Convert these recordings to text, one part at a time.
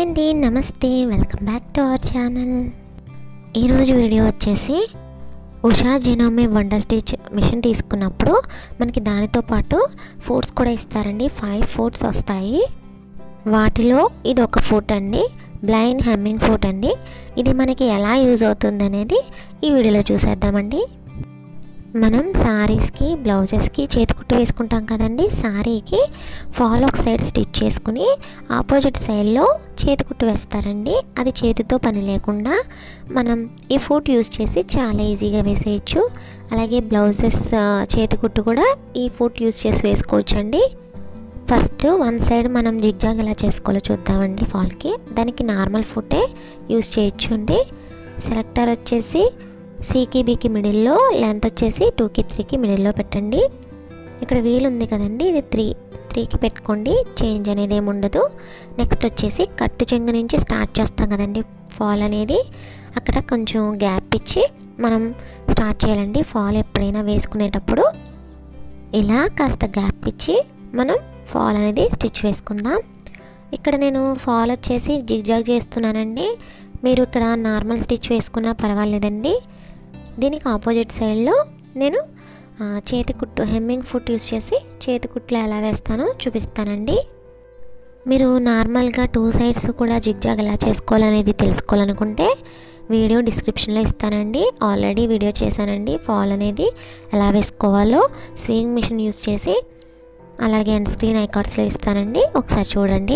అండి నమస్తే welcome back to our channel ఈరోజు వీడియో వచ్చేసి Usha Janome wonder stitch machine తీసుకున్నప్పుడు మనకి దానితో పాటు ఫుడ్స్ కూడా ఇస్తారండి ఫైవ్ ఫుడ్స్ వస్తాయి వాటిలో ఇది ఒక ఫుడ్ అండి బ్లైండ్ హెమ్మింగ్ ఫుడ్ అండి ఇది మనకి ఎలా యూజ్ అవుతుంది అనేది ఈ వీడియోలో చూసేద్దామండి మనం శారీస్కి బ్లౌజెస్కి చేతికుట్టు వేసుకుంటాం కదండి శారీకి ఫాల్ ఒక సైడ్ స్టిచ్ చేసుకుని ఆపోజిట్ సైడ్లో చేతికుట్టు వేస్తారండి అది చేతితో పని లేకుండా మనం ఈ ఫుడ్ యూజ్ చేసి చాలా ఈజీగా వేసేయచ్చు అలాగే బ్లౌజెస్ చేతికుట్టు కూడా ఈ ఫుడ్ యూజ్ చేసి వేసుకోవచ్చండి ఫస్ట్ వన్ సైడ్ మనం జిగ్జాగ్ ఎలా చేసుకోవాలో చూద్దామండి ఫాల్కి దానికి నార్మల్ ఫుటే యూజ్ చేయొచ్చు అండి సెలెక్టర్ వచ్చేసి సీకి బీకి మిడిల్లో లెంత్ వచ్చేసి టూకి త్రీకి మిడిల్లో పెట్టండి ఇక్కడ వీల్ ఉంది కదండి ఇది త్రీ త్రీకి పెట్టుకోండి చేంజ్ అనేది ఏమి ఉండదు నెక్స్ట్ వచ్చేసి కట్టు చెంగు నుంచి స్టార్ట్ చేస్తాం కదండి ఫాల్ అనేది అక్కడ కొంచెం గ్యాప్ ఇచ్చి మనం స్టార్ట్ చేయాలండి ఫాల్ ఎప్పుడైనా వేసుకునేటప్పుడు ఇలా కాస్త గ్యాప్ ఇచ్చి మనం ఫాల్ అనేది స్టిచ్ వేసుకుందాం ఇక్కడ నేను ఫాల్ వచ్చేసి జిగ్జాగ్ చేస్తున్నానండి మీరు ఇక్కడ నార్మల్ స్టిచ్ వేసుకున్నా పర్వాలేదండి దీనికి ఆపోజిట్ సైడ్లో నేను ఆ, చేతి కుట్టు హెమ్మింగ్ ఫుట్ యూస్ చేసి చేతి కుట్లు ఎలా వేస్తానో చూపిస్తానండి మీరు నార్మల్గా టూ సైడ్స్ కూడా జిగ్జాగ్ ఎలా చేసుకోవాలనేది తెలుసుకోవాలనుకుంటే వీడియో డిస్క్రిప్షన్లో ఇస్తానండి ఆల్రెడీ వీడియో చేశానండి ఫాల్ అనేది ఎలా వేసుకోవాలో స్వింగ్ మిషన్ యూస్ చేసి అలాగే అండ్ స్క్రీన్ ఐకార్డ్స్లో ఇస్తానండి ఒకసారి చూడండి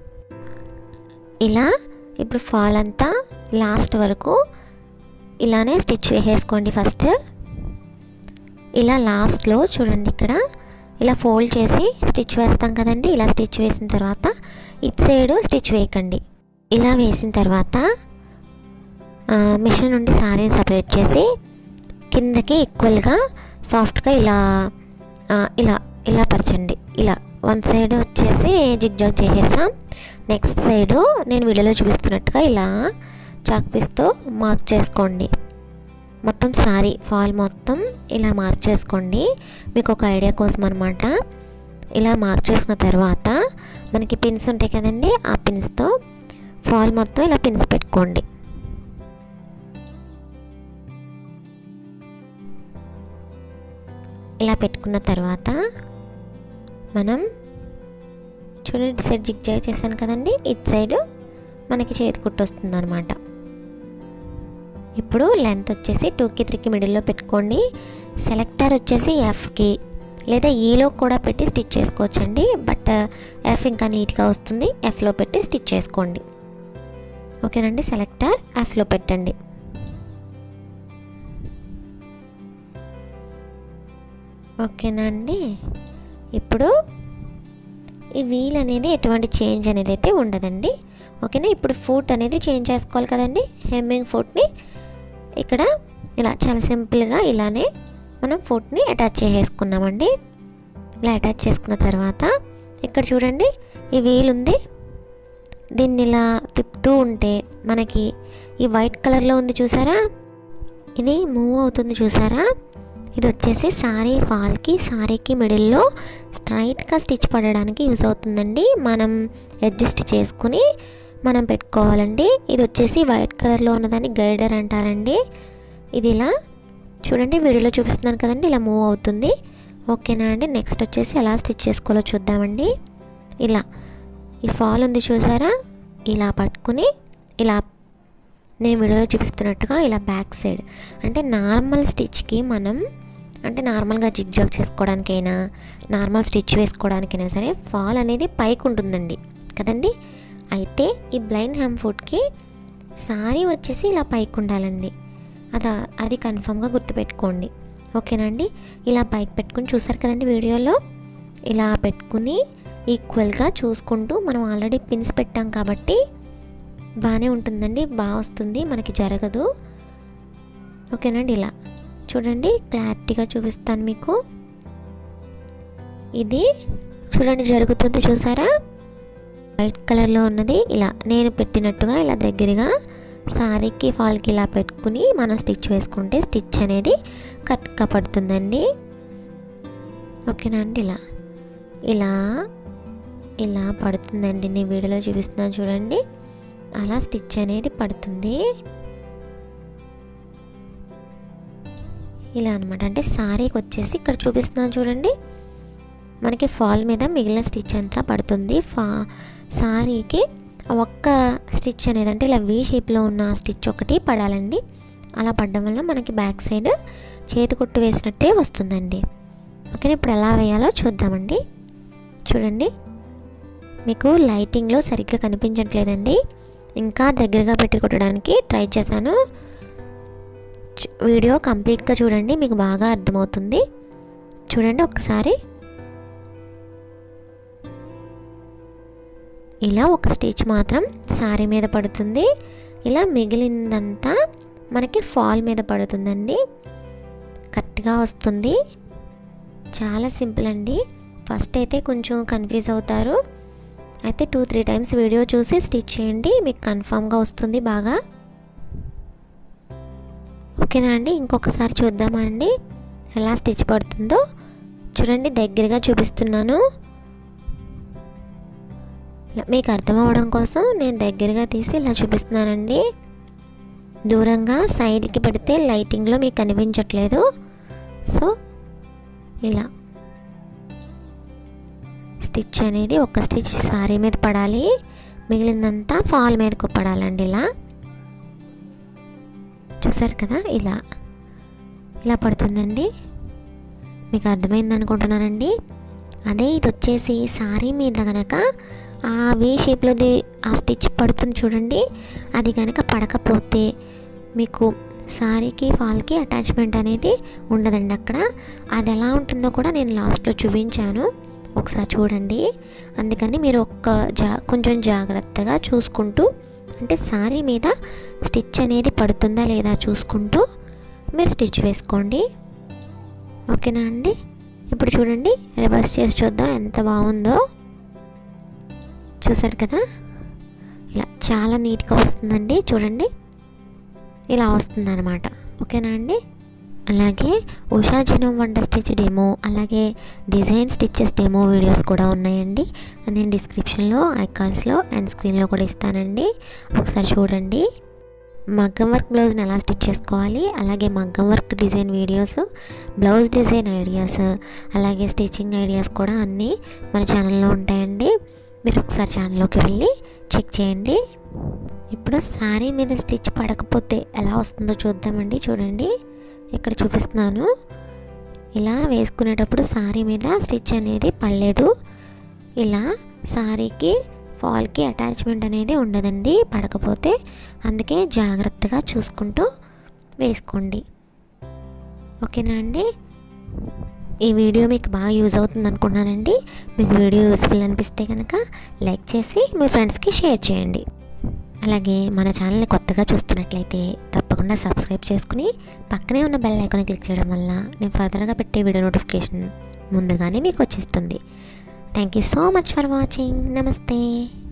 ఇలా ఇప్పుడు ఫాల్ అంతా లాస్ట్ వరకు ఇలానే స్టిచ్ వేసేసుకోండి ఫస్ట్ ఇలా లాస్ట్లో చూడండి ఇక్కడ ఇలా ఫోల్డ్ చేసి స్టిచ్ వేస్తాం కదండి ఇలా స్టిచ్ వేసిన తర్వాత ఇటు సైడ్ స్టిచ్ వేయకండి ఇలా వేసిన తర్వాత ఆ, మిషన్ నుండి సారీని సపరేట్ చేసి కిందకి ఈక్వల్గా సాఫ్ట్గా ఇలా ఆ, ఇలా ఇలా పరచండి ఇలా వన్ సైడ్ వచ్చేసి జిగ్జాగ్ చేసేసాం నెక్స్ట్ సైడ్ నేను వీడియోలో చూపిస్తున్నట్టుగా ఇలా చాక్ పీస్తో మార్క్ చేసుకోండి మొత్తం సారీ ఫాల్ మొత్తం ఇలా మార్క్ చేసుకోండి మీకు ఒక ఐడియా కోసం అనమాట ఇలా మార్క్ చేసుకున్న తర్వాత మనకి పిన్స్ ఉంటాయి కదండి ఆ పిన్స్తో ఫాల్ మొత్తం ఇలా పిన్స్ పెట్టుకోండి ఇలా పెట్టుకున్న తర్వాత మనం చూడండి ఇటు సైడ్ జిగ్జాగ్ చేశాను కదండి ఇటు సైడ్ మనకి చేతి కుట్టు వస్తుంది అనమాట ఇప్పుడు లెంత్ వచ్చేసి టూకి త్రీకి మిడిల్లో పెట్టుకోండి సెలెక్టర్ వచ్చేసి ఎఫ్కి లేదా ఈలో కూడా పెట్టి స్టిచ్ చేసుకోవచ్చండి బట్ ఎఫ్ ఇంకా నీట్గా వస్తుంది ఎఫ్లో పెట్టి స్టిచ్ చేసుకోండి ఓకేనండి సెలెక్టర్ ఎఫ్లో పెట్టండి ఓకేనా అండి ఇప్పుడు ఈ వీల్ అనేది ఎటువంటి చేంజ్ అనేది అయితే ఉండదండి ఓకేనా ఇప్పుడు ఫుట్ అనేది చేంజ్ చేసుకోవాలి కదండి హెమ్మింగ్ ఫుట్ని ఇక్కడ ఇలా చాలా సింపుల్గా ఇలానే మనం ఫుట్ని అటాచ్ చేసేసుకున్నామండి ఇలా అటాచ్ చేసుకున్న తర్వాత ఇక్కడ చూడండి ఈ వీల్ ఉంది దీన్ని ఇలా తిప్పుతూ ఉంటే మనకి ఈ వైట్ కలర్లో ఉంది చూసారా ఇది మూవ్ అవుతుంది చూసారా ఇది వచ్చేసి సారీ ఫాల్కి సారీకి మిడిల్లో స్ట్రైట్గా స్టిచ్ పడడానికి యూస్ అవుతుందండి మనం అడ్జస్ట్ చేసుకుని మనం పెట్టుకోవాలండి ఇది వచ్చేసి వైట్ కలర్లో ఉన్నదాన్ని గైడర్ అంటారండి ఇది ఇలా చూడండి వీడియోలో చూపిస్తున్నాను కదండి ఇలా మూవ్ అవుతుంది ఓకేనా అండి నెక్స్ట్ వచ్చేసి ఎలా స్టిచ్ చేసుకోవాలో చూద్దామండి ఇలా ఈ ఫాల్ ఉంది చూసారా ఇలా పట్టుకుని ఇలా నేను వీడియోలో చూపిస్తున్నట్టుగా ఇలా బ్యాక్ సైడ్ అంటే నార్మల్ స్టిచ్కి మనం అంటే నార్మల్గా జిగ్జాగ్ చేసుకోవడానికైనా నార్మల్ స్టిచ్ వేసుకోవడానికైనా సరే ఫాల్ అనేది పైకి ఉంటుందండి కదండి అయితే ఈ బ్లైండ్ హ్యామ్ ఫుడ్కి సారీ వచ్చేసి ఇలా పైకి ఉండాలండి అదా అది కన్ఫామ్గా గుర్తుపెట్టుకోండి ఓకేనండి ఇలా పైకి పెట్టుకుని చూసారు కదండి వీడియోలో ఇలా పెట్టుకుని ఈక్వల్గా చూసుకుంటూ మనం ఆల్రెడీ పిన్స్ పెట్టాం కాబట్టి బాగానే ఉంటుందండి బాగా వస్తుంది మనకి జరగదు ఓకేనండి ఇలా చూడండి క్లారిటీగా చూపిస్తాను మీకు ఇది చూడండి జరుగుతుంది చూసారా వైట్ కలర్లో ఉన్నది ఇలా నేను పెట్టినట్టుగా ఇలా దగ్గరగా సారీకి ఫాల్కి ఇలా పెట్టుకుని మనం స్టిచ్ వేసుకుంటే స్టిచ్ అనేది కరెక్ట్గా పడుతుందండి ఓకేనా అండి ఇలా ఇలా ఇలా పడుతుందండి నేను వీడియోలో చూపిస్తున్నాను చూడండి అలా స్టిచ్ అనేది పడుతుంది ఇలా అనమాట అంటే సారీకి వచ్చేసి ఇక్కడ చూపిస్తున్నాను చూడండి మనకి ఫాల్ మీద మిగిలిన స్టిచ్ అంతా పడుతుంది ఫా సారీకి ఒక్క స్టిచ్ అనేది అంటే ఇలా వీ షేప్లో ఉన్న స్టిచ్ ఒకటి పడాలండి అలా పడడం వల్ల మనకి బ్యాక్ సైడ్ చేతి కుట్టు వేసినట్టే వస్తుందండి ఓకే ఇప్పుడు ఎలా వేయాలో చూద్దామండి చూడండి మీకు లైటింగ్లో సరిగ్గా కనిపించట్లేదండి ఇంకా దగ్గరగా పెట్టి కుట్టడానికి ట్రై చేశాను చు- వీడియో కంప్లీట్గా చూడండి మీకు బాగా అర్థమవుతుంది చూడండి ఒక్కసారి ఇలా ఒక స్టిచ్ మాత్రం సారీ మీద పడుతుంది ఇలా మిగిలిందంతా మనకి ఫాల్ మీద పడుతుందండి కరెక్ట్గా వస్తుంది చాలా సింపుల్ అండి ఫస్ట్ అయితే కొంచెం కన్ఫ్యూజ్ అవుతారు అయితే టూ త్రీ టైమ్స్ వీడియో చూసి స్టిచ్ చేయండి మీకు కన్ఫామ్గా వస్తుంది బాగా ఓకేనా అండి ఇంకొకసారి చూద్దామా అండి ఎలా స్టిచ్ పడుతుందో చూడండి దగ్గరగా చూపిస్తున్నాను ఇలా మీకు అర్థం అవ్వడం కోసం నేను దగ్గరగా తీసి ఇలా చూపిస్తున్నానండి దూరంగా సైడ్కి పెడితే లైటింగ్లో మీకు కనిపించట్లేదు సో ఇలా స్టిచ్ అనేది ఒక స్టిచ్ సారీ మీద పడాలి మిగిలిందంతా ఫాల్ మీదకు పడాలండి ఇలా చూసారు కదా ఇలా ఇలా పడుతుందండి మీకు అర్థమైంది అనుకుంటున్నానండి అదే ఇది వచ్చేసి సారీ మీద కనుక ఆ వే షేప్లోది ఆ స్టిచ్ పడుతుంది చూడండి అది కనుక పడకపోతే మీకు సారీకి ఫాల్కి అటాచ్మెంట్ అనేది ఉండదండి అక్కడ అది ఎలా ఉంటుందో కూడా నేను లాస్ట్లో చూపించాను ఒకసారి చూడండి అందుకని మీరు ఒక్క జా కొంచెం జాగ్రత్తగా చూసుకుంటూ అంటే సారీ మీద స్టిచ్ అనేది పడుతుందా లేదా చూసుకుంటూ మీరు స్టిచ్ వేసుకోండి ఓకేనా అండి ఇప్పుడు చూడండి రివర్స్ చేసి చూద్దాం ఎంత బాగుందో చూసారు కదా ఇలా చాలా నీట్గా వస్తుందండి చూడండి ఇలా వస్తుంది అనమాట ఓకేనా అండి అలాగే Usha Janome wonder stitch demo అలాగే డిజైన్ స్టిచెస్ డెమో వీడియోస్ కూడా ఉన్నాయండి నేను డిస్క్రిప్షన్లో ఐకాన్స్లో అండ్ స్క్రీన్లో కూడా ఇస్తానండి ఒకసారి చూడండి మగ్గం వర్క్ బ్లౌజ్ని ఎలా స్టిచ్ చేసుకోవాలి అలాగే మగ్గం work design videos blouse design ideas అలాగే స్టిచ్చింగ్ ఐడియాస్ కూడా అన్నీ మన ఛానల్లో ఉంటాయండి మీరు ఒకసారి ఛానల్లోకి వెళ్ళి చెక్ చేయండి ఇప్పుడు శారీ మీద స్టిచ్ పడకపోతే ఎలా వస్తుందో చూద్దామండి చూడండి ఇక్కడ చూపిస్తున్నాను ఇలా వేసుకునేటప్పుడు శారీ మీద స్టిచ్ అనేది పడలేదు ఇలా శారీకి ఫాల్కి అటాచ్మెంట్ అనేది ఉండదండి పడకపోతే అందుకే జాగ్రత్తగా చూసుకుంటూ వేసుకోండి ఓకేనా అండి ఈ వీడియో మీకు బాగా యూజ్ అవుతుంది అనుకున్నానండి మీకు వీడియో యూస్ఫుల్ అనిపిస్తే కనుక లైక్ చేసి మీ ఫ్రెండ్స్కి షేర్ చేయండి అలాగే మన ఛానల్ని కొత్తగా చూస్తున్నట్లయితే తప్పకుండా సబ్స్క్రైబ్ చేసుకుని పక్కనే ఉన్న బెల్ ఐకాన్ క్లిక్ చేయడం వల్ల నేను ఫర్దర్గా పెట్టే వీడియో నోటిఫికేషన్ ముందుగానే మీకు వచ్చేస్తుంది thank you so much for watching నమస్తే